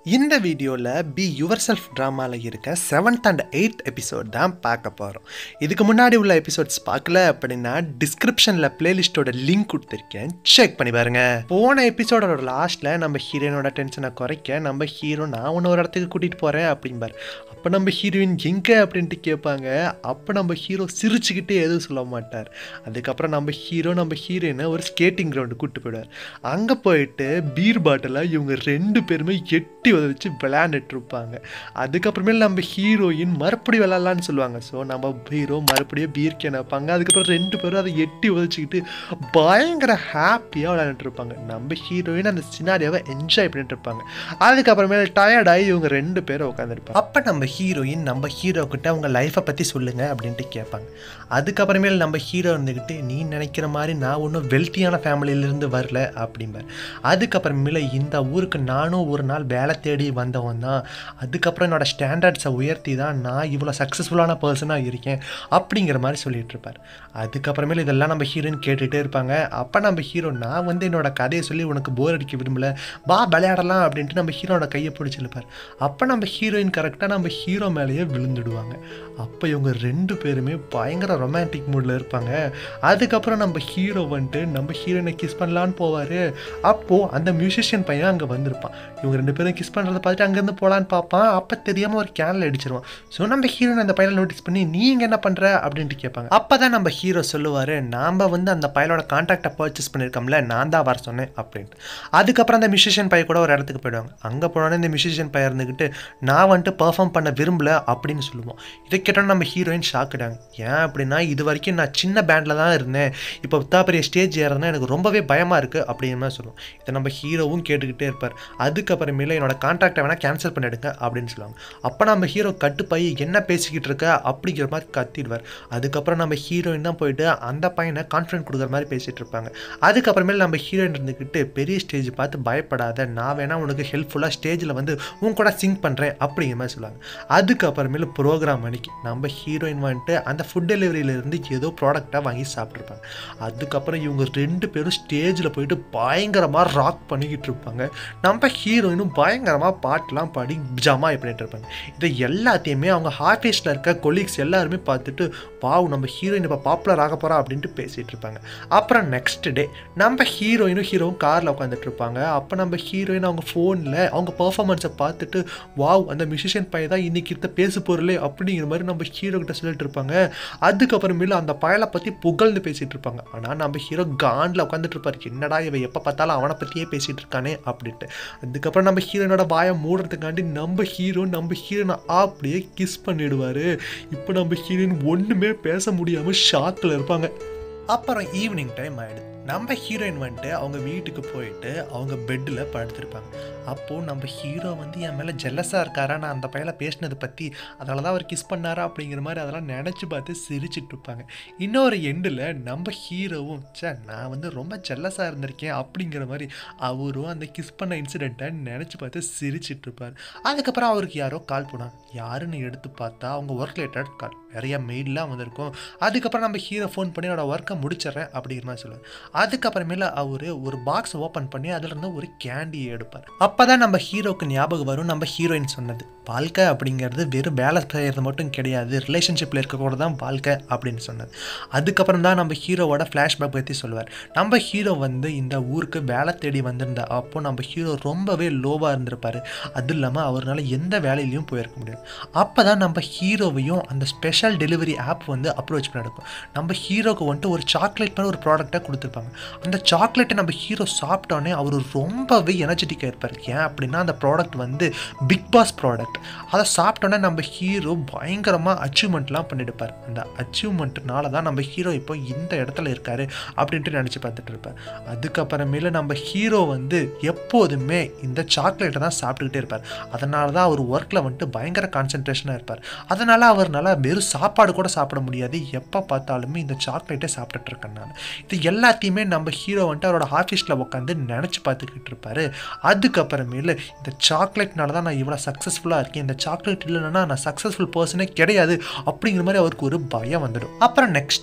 இந்த வீடியோவில் be your self ட்ராமாவில் இருக்க செவன்த் அண்ட் எயித் எபிசோட் தான் பார்க்க போகிறோம் இதுக்கு முன்னாடி உள்ள எபிசோட்ஸ் பார்க்கல அப்படின்னா டிஸ்கிரிப்ஷனில் பிளேலிஸ்ட்டோட லிங்க் கொடுத்துருக்கேன் செக் பண்ணி பாருங்க போன எபிசோடோட லாஸ்ட்டில் நம்ம ஹீரோயினோட டென்ஷனை குறைக்க நம்ம ஹீரோ நான் உன்ன ஒரு இடத்துக்கு கூட்டிகிட்டு போகிறேன் அப்படிம்பார் அப்போ நம்ம ஹீரோயின் எங்கே அப்படின்ட்டு கேட்பாங்க அப்போ நம்ம ஹீரோ சிரிச்சுக்கிட்டே எதுவும் சொல்ல மாட்டார் அதுக்கப்புறம் நம்ம ஹீரோ நம்ம ஹீரோயினை ஒரு ஸ்கேட்டிங் கிரவுண்டு கூப்பிட்டு போயிடுவார் அங்கே போயிட்டு பீர் பாட்டிலாக இவங்க ரெண்டு பேருமே எட்டி வச்சு விளையாண்டுட்டு இருப்பாங்க அதுக்கப்புறமேல் நம்ம ஹீரோயின் மறுபடியும் விளையாடலான்னு சொல்லுவாங்க ஸோ நம்ம ஹீரோ மறுபடியும் பீர் கேன் வைப்பாங்க அதுக்கப்புறம் ரெண்டு பேரும் அதை எட்டி உதச்சிக்கிட்டு பயங்கர ஹாப்பியாக விளையாண்டுட்டு இருப்பாங்க நம்ம ஹீரோயின் அந்த சினாரியாவை என்ஜாய் பண்ணிட்டு இருப்பாங்க அதுக்கப்புறமேல் டயர்டாகி இவங்க ரெண்டு பேரும் உட்காந்துருப்பாங்க அப்போ நம்ம ஹீரோயின் நம்ம ஹீரோ கிட்ட அவங்க லைஃப்பை பற்றி சொல்லுங்க அப்படின்ட்டு கேட்பாங்க அதுக்கப்புறமேல் நம்ம ஹீரோ இருந்துக்கிட்டு நீ நினைக்கிற மாதிரி நான் ஒன்றும் வெல்த்தியான ஃபேமிலியிலேருந்து வரல அப்படிம்பார் அதுக்கப்புறமேல இந்த ஊருக்கு நானும் ஒரு நாள் வேலை தேடி வந்தவன் தான் அதுக்கப்புறம் என்னோட ஸ்டாண்டர்ட்ஸை உயர்த்தி தான் நான் இவ்வளோ சக்ஸஸ்ஃபுல்லான பர்சனாக இருக்கேன் அப்படிங்கிற மாதிரி சொல்லிட்டு இருப்பார் அதுக்கப்புறமேல இதெல்லாம் நம்ம ஹீரோயின் கேட்டுகிட்டே இருப்பாங்க அப்போ நம்ம ஹீரோ நான் வந்து என்னோட கதையை சொல்லி உனக்கு போர் அடிக்க விரும்பல வா விளையாடலாம் அப்படின்ட்டு நம்ம ஹீரோட கையை பிடிச்சிருப்பார் அப்போ நம்ம ஹீரோயின் கரெக்டாக நம்ம ஹீரோ மேலேயே விழுந்துடுவாங்க அப்போ இவங்க ரெண்டு பேருமே பயங்கர ரொமான்டிக் மூடில் இருப்பாங்க அதுக்கப்புறம் நம்ம ஹீரோ வந்துட்டு நம்ம ஹீரோயினை கிஸ் பண்ணலான்னு போவார் அப்போது அந்த மியூசிஷியன் பையன் அங்கே வந்திருப்பான் இவங்க ரெண்டு பேரும் கிஸ் பண்ணுறத பார்த்துட்டு அங்கேருந்து போகலான்னு பார்ப்பான் அப்போ தெரியாமல் ஒரு கேனில் அடிச்சிருவான் ஸோ நம்ம ஹீரோயின் அந்த பையனை நோட்டீஸ் பண்ணி நீங்கள் என்ன பண்ணுற அப்படின்ட்டு கேட்பாங்க அப்போ தான் நம்ம ஹீரோ சொல்லுவார் நாம் வந்து அந்த பையனோட கான்டாக்டை பர்ச்சேஸ் பண்ணியிருக்கோம்ல நான் தான் வர சொன்னேன் அப்படின்ட்டு அதுக்கப்புறம் அந்த மியூசிஷியன் பையன் கூட ஒரு இடத்துக்கு போயிடுவாங்க அங்கே போனோன்னே இந்த மியூசிஷியன் பையன் இருந்துக்கிட்டு நான் வந்துட்டு பெர்ஃபார்ம் பண்ண விரும்பல அப்படின்னு சொல்லுவோம் இதை கேட்டோன்னு நம்ம ஹீரோயின் ஷாக்கிட்டாங்க ஏன் அப்படின்னா இது வரைக்கும் நான் சின்ன பேண்டில் தான் இருந்தேன் இப்போ இத்தா பெரிய ஸ்டேஜ் ஏறதுனா எனக்கு ரொம்பவே பயமாக இருக்குது அப்படிங்கிற மாதிரி சொல்லுவோம் இதை நம்ம ஹீரோவும் கேட்டுக்கிட்டே இருப்பார் அதுக்கப்புறமேல என்னோட கான்ட்ராக்டை வேணால் கேன்சல் பண்ணிடுங்க அப்படின்னு சொல்லுவாங்க அப்போ நம்ம ஹீரோ கட்டுப்பாய் என்ன பேசிக்கிட்டு இருக்க அப்படிங்கிற மாதிரி கத்திடுவார் அதுக்கப்புறம் நம்ம ஹீரோயின் தான் போயிட்டு அந்த பையனை கான்ஃபிடென்ட் கொடுக்குற மாதிரி பேசிகிட்டு இருப்பாங்க அதுக்கப்புறமேல நம்ம ஹீரோயின் இருந்துக்கிட்டு பெரிய ஸ்டேஜ் பார்த்து பயப்படாத நான் வேணா உனக்கு ஹெல்ப்ஃபுல்லாக ஸ்டேஜில் வந்து உன் கூட சிங்க் பண்ணுறேன் அப்படிங்கிற மாதிரி சொல்லுவாங்க அதுக்கப்புறமேல ப்ரோக்ராம் அன்னைக்கு நம்ம ஹீரோயின் வந்துட்டு அந்த ஃபுட் டெலிவரியிலேருந்து ஏதோ ப்ராடக்டாக வாங்கி சாப்பிட்ருப்பாங்க அதுக்கப்புறம் இவங்க ரெண்டு பேரும் ஸ்டேஜில் போயிட்டு பயங்கரமாக ராக் பண்ணிக்கிட்டு இருப்பாங்க நம்ம ஹீரோயினும் பயங்கரமாக பாட்டெலாம் பாடி ஜமாய் பண்ணிட்டு இருப்பாங்க இதை எல்லாத்தையுமே அவங்க ஆஃபீஸில் இருக்க கொலீக்ஸ் எல்லாருமே பார்த்துட்டு வாவ் நம்ம ஹீரோயின் இப்போ பாப்புலர் ஆக போகிறா அப்படின்ட்டு பேசிகிட்டு இருப்பாங்க அப்புறம் நெக்ஸ்ட் டே நம்ம ஹீரோயினும் ஹீரோவும் காரில் உட்காந்துட்டு இருப்பாங்க அப்போ நம்ம ஹீரோயின் அவங்க ஃபோனில் அவங்க பர்ஃபார்மன்ஸை பார்த்துட்டு வாவ் அந்த மியூசிஷியன் பையன் தான் இன்னைக்கு இருக்க பேசு பொருளே அப்படிங்கிற மாதிரி நம்ம ஹீரோ கிட்ட சொல்லிட்டு இருப்பாங்க அதுக்கப்புறமேல அந்த பயலை பற்றி புகழ்ந்து பேசிகிட்டு இருப்பாங்க ஆனால் நம்ம ஹீரோ காண்டில் உட்காந்துட்டு இருப்பார் என்னடா இவன் எப்போ பார்த்தாலும் அவனை பற்றியே பேசிகிட்டு இருக்கானே அப்படின்ட்டு அதுக்கப்புறம் நம்ம ஹீரோனோட பாயை மூடுறதுக்காண்டி நம்ம ஹீரோ நம்ம ஹீரோனை அப்படியே கிஸ் பண்ணிடுவார் இப்போ நம்ம ஹீரோயின் ஒன்றுமே பேச முடியாமல் ஷாக்கில் இருப்பாங்க அப்புறம் ஈவினிங் டைம் ஆகிடுது நம்ம ஹீரோயின் வந்துட்டு அவங்க வீட்டுக்கு போயிட்டு அவங்க பெட்டில் படுத்திருப்பாங்க அப்போது நம்ம ஹீரோ வந்து என் மேலே ஜெல்லஸாக இருக்காரா நான் அந்த பையனை பேசினதை பற்றி அதனால தான் அவர் கிஸ் பண்ணாரா அப்படிங்கிற மாதிரி அதெல்லாம் நினச்சி பார்த்து சிரிச்சிட்டு இருப்பாங்க இன்னொரு எண்டில் நம்ம ஹீரோவும் சே நான் வந்து ரொம்ப ஜெல்லஸாக இருந்திருக்கேன் அப்படிங்கிற மாதிரி அவரும் அந்த கிஸ் பண்ண இன்சிடெண்ட்டை நினச்சி பார்த்து சிரிச்சிட்டு இருப்பார் அதுக்கப்புறம் அவருக்கு யாரோ கால் போனாங்க யாருன்னு எடுத்து பார்த்தா அவங்க ஒர்க் ரிலேட்டட் கால் நிறைய மெயிலெலாம் வந்திருக்கும் அதுக்கப்புறம் நம்ம ஹீரோ ஃபோன் பண்ணி என்னோட ஒர்க்கை முடிச்சிடுறேன் அப்படிங்கிற மாதிரி சொல்லுவார் அதுக்கப்புறமேல அவர் ஒரு பாக்ஸ் ஓப்பன் பண்ணி அதுலேருந்து ஒரு கேண்டியை எடுப்பார் அப்போ தான் நம்ம ஹீரோக்கு ஞாபகம் வரும் நம்ம ஹீரோயின் சொன்னது வாழ்க்கை அப்படிங்கிறது வெறும் வேலை செய்கிறது மட்டும் கிடையாது ரிலேஷன்ஷிப்பில் இருக்கக்கூட தான் வாழ்க்கை அப்படின்னு சொன்னது அதுக்கப்புறம் தான் நம்ம ஹீரோவோட ஃப்ளாஷ்பேக் பற்றி சொல்லுவார் நம்ம ஹீரோ வந்து இந்த ஊருக்கு வேலை தேடி வந்திருந்தா அப்போ நம்ம ஹீரோ ரொம்பவே லோவாக இருந்திருப்பார் அது இல்லாமல் அவரால் எந்த வேலையிலையும் போயிருக்க முடியாது அப்போ தான் நம்ம ஹீரோவையும் அந்த ஸ்பெஷல் டெலிவரி ஆப் வந்து அப்ரோச் பண்ணி எடுக்கும் நம்ம ஹீரோக்கு வந்துட்டு ஒரு சாக்லேட் மாதிரி ஒரு ப்ராடக்டாக கொடுத்துருப்பாங்க அந்த சாக்லேட்டை நம்ம ஹீரோ சாப்பிட்டோன்னே அவர் ரொம்பவே எனர்ஜெட்டிக்காக இருப்பார் ஏன் அப்படின்னா அந்த ப்ராடக்ட் வந்து பிக் பாஸ் ப்ராடக்ட் அதை சாப்பிட்டோன்னே நம்ம ஹீரோ பயங்கரமாக அச்சீவ்மெண்ட்லாம் பண்ணியிருப்பார் அந்த அச்சீவ்மெண்ட்னால தான் நம்ம ஹீரோ இப்போ இந்த இடத்துல இருக்கார் அப்படின்ட்டு நினச்சி பார்த்துட்டு இருப்பார் அதுக்கப்புறமேல நம்ம ஹீரோ வந்து எப்போதுமே இந்த சாக்லேட்டை தான் சாப்பிட்டுக்கிட்டே இருப்பார் அதனால தான் அவர் ஒர்க்கில் வந்துட்டு பயங்கர கான்சன்ட்ரேஷனாக இருப்பார் அதனால் அவர்னால வெறும் சாப்பாடு கூட சாப்பிட முடியாது எப்போ பார்த்தாலுமே இந்த சாக்லேட்டை சாப்பிட்டுட்டு இருக்கேன் நான் இது எல்லாத்தையுமே நம்ம ஹீரோ வந்துட்டு அவரோட ஆஃபீஸில் உட்காந்து நினச்சி பார்த்துக்கிட்டு இருப்பார் அதுக்கப்புறமேல இந்த சாக்லேட்னால தான் நான் இவ்வளோ சக்ஸஸ்ஃபுல்லாக இருக்கேன் இந்த சாக்லேட் இல்லைன்னா நான் சக்ஸஸ்ஃபுல் பர்சனே கிடையாது அப்படிங்கிற மாதிரி அவருக்கு ஒரு பயம் வந்துடும் அப்புறம் நெக்ஸ்ட் டே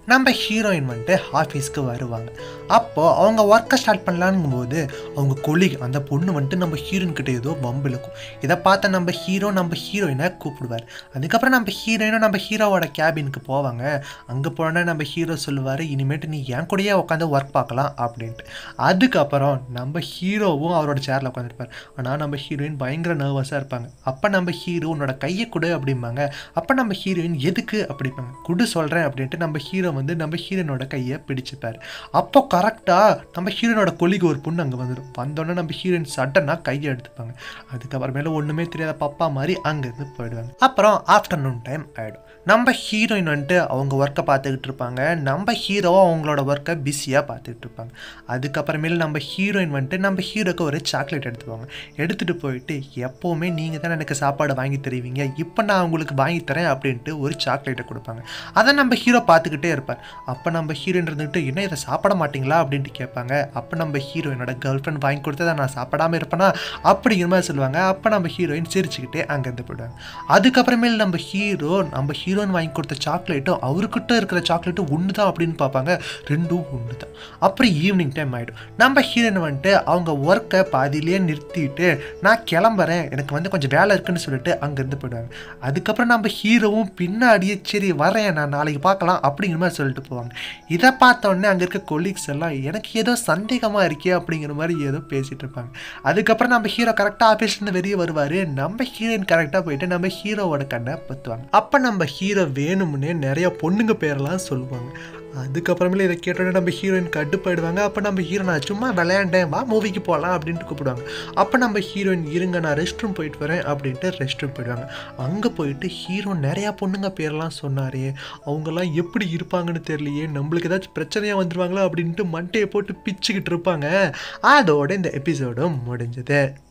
நம்ம ஹீரோயின் வந்துட்டு ஆஃபீஸ்க்கு வருவாங்க அப்போது அவங்க ஒர்க்கை ஸ்டார்ட் பண்ணலான்னும் போது அவங்க கொலிக் அந்த பொண்ணு வந்துட்டு நம்ம ஹீரோயின் கிட்ட ஏதோ வம்பு இழுக்கும் இதை பார்த்த நம்ம ஹீரோ நம்ம ஹீரோயினை கூப்பிடுவார் அதுக்கப்புறம் நம்ம ஹீரோயினும் நம்ம ஹீரோவோட கேபினுக்கு போவாங்க அங்கே போனால் நம்ம ஹீரோ சொல்லுவார் இனிமேட்டு நீ என் கூடயே உட்காந்து ஒர்க் பார்க்கலாம் அப்படின்ட்டு அதுக்கப்புறம் நம்ம ஹீரோவும் அவரோட சேரில் உட்காந்துருப்பார் ஆனால் நம்ம ஹீரோயின் பயங்கர நர்வஸாக இருப்பாங்க அப்போ நம்ம ஹீரோ உன்னோட கையை கொடு அப்படிம்பாங்க அப்போ நம்ம ஹீரோயின் எதுக்கு அப்படிம்பாங்க குடு சொல்கிறேன் அப்படின்ட்டு நம்ம ஹீரோ வந்து நம்ம ஹீரோனோட கையை பிடிச்சிப்பார் அப்போ கரெக்டாக நம்ம ஹீரோனோட கொலிக்கு ஒரு பொண்ணு அங்கே வந்துடும் வந்தோடனே நம்ம ஹீரோயின் சடனாக கையை எடுத்துப்பாங்க அதுக்கப்புறமேல ஒன்றுமே தெரியாத பப்பா மாதிரி அங்கேருந்து போயிடுவாங்க அப்புறம் ஆஃப்டர்நூன் டைம் ஆகிடும் நம்ம ஹீரோயின் வந்துட்டு அவங்க ஒர்க்கை பார்த்துக்கிட்டு இருப்பாங்க நம்ம ஹீரோ அவங்களோட ஒர்க்கை பிஸியாக பார்த்துக்கிட்டு இருப்பாங்க அதுக்கப்புறமேல நம்ம ஹீரோயின் வந்துட்டு நம்ம ஹீரோக்கு ஒரு சாக்லேட் எடுத்துப்பாங்க எடுத்துகிட்டு போயிட்டு எப்போவுமே நீங்கள் தான் எனக்கு சாப்பாடு வாங்கி தருவீங்க இப்போ நான் உங்களுக்கு வாங்கி தரேன் அப்படின்ட்டு ஒரு சாக்லேட்டை கொடுப்பாங்க அதை நம்ம ஹீரோ பார்த்துக்கிட்டே இருப்பார் அப்போ நம்ம ஹீரோயின் இருந்துட்டு என்ன இதை சாப்பிட மாட்டீங்களா அப்படின்ட்டு கேட்பாங்க அப்போ நம்ம ஹீரோயினோட கேர்ள் ஃப்ரெண்ட் வாங்கி கொடுத்ததை நான் சாப்பிடாம இருப்பேனா அப்படிங்கிற மாதிரி சொல்லுவாங்க அப்போ நம்ம ஹீரோயின் சிரிச்சுக்கிட்டே அங்கேருந்து போயிடுவாங்க அதுக்கப்புறமேல் நம்ம ஹீரோ நம்ம ஹீரோயின் வாங்கி கொடுத்த சாக்லேட்டும் அவர்கிட்ட இருக்கிற சாக்லேட்டும் ஒன்று தான் அப்படின்னு பார்ப்பாங்க ரெண்டும் ஒன்று தான் அப்புறம் ஈவினிங் டைம் ஆகிடும் நம்ம ஹீரோயின் வந்துட்டு அவங்க ஒர்க்கை பாதியிலேயே நிறுத்திட்டு நான் கிளம்புறேன் எனக்கு வந்து கொஞ்சம் வேலை இருக்குன்னு சொல்லிட்டு அங்கேருந்து போயிடுவாங்க அதுக்கப்புறம் நம்ம ஹீரோவும் பின்னாடியே சரி வரேன் நான் நாளைக்கு பார்க்கலாம் அப்படிங்கிற மாதிரி சொல்லிட்டு போவாங்க இதை பார்த்த உடனே அங்கே இருக்க கொலீக்ஸ் எல்லாம் எனக்கு ஏதோ சந்தேகமாக இருக்கே அப்படிங்கிற மாதிரி ஏதோ பேசிகிட்டு இருப்பாங்க அதுக்கப்புறம் நம்ம ஹீரோ கரெக்டாக ஆஃபீஸ்லேருந்து வெளியே வருவார் நம்ம ஹீரோயின் கரெக்டாக போயிட்டு நம்ம ஹீரோவோட கண்ணை பற்றுவாங்க அப்போ நம்ம ஹீரோ வேணும்னே நிறைய பொண்ணுங்க பேரெல்லாம் சொல்லுவாங்க அதுக்கப்புறமேல இதை கேட்டோன்னே நம்ம ஹீரோயின் கட்டுப்பாயிடுவாங்க அப்போ நம்ம ஹீரோ நான் சும்மா விளையாண்டேன் வா மூவிக்கு போகலாம் அப்படின்ட்டு கூப்பிடுவாங்க அப்போ நம்ம ஹீரோயின் இருங்க நான் ரெஸ்ட் ரூம் போயிட்டு வரேன் அப்படின்ட்டு ரெஸ்ட் ரூம் போயிடுவாங்க அங்கே போயிட்டு ஹீரோ நிறையா பொண்ணுங்க பேரெல்லாம் சொன்னாரே அவங்கெல்லாம் எப்படி இருப்பாங்கன்னு தெரியலையே நம்மளுக்கு ஏதாச்சும் பிரச்சனையாக வந்துருவாங்களா அப்படின்ட்டு மண்டையை போட்டு பிச்சுக்கிட்டு இருப்பாங்க அதோட இந்த எபிசோடும் முடிஞ்சது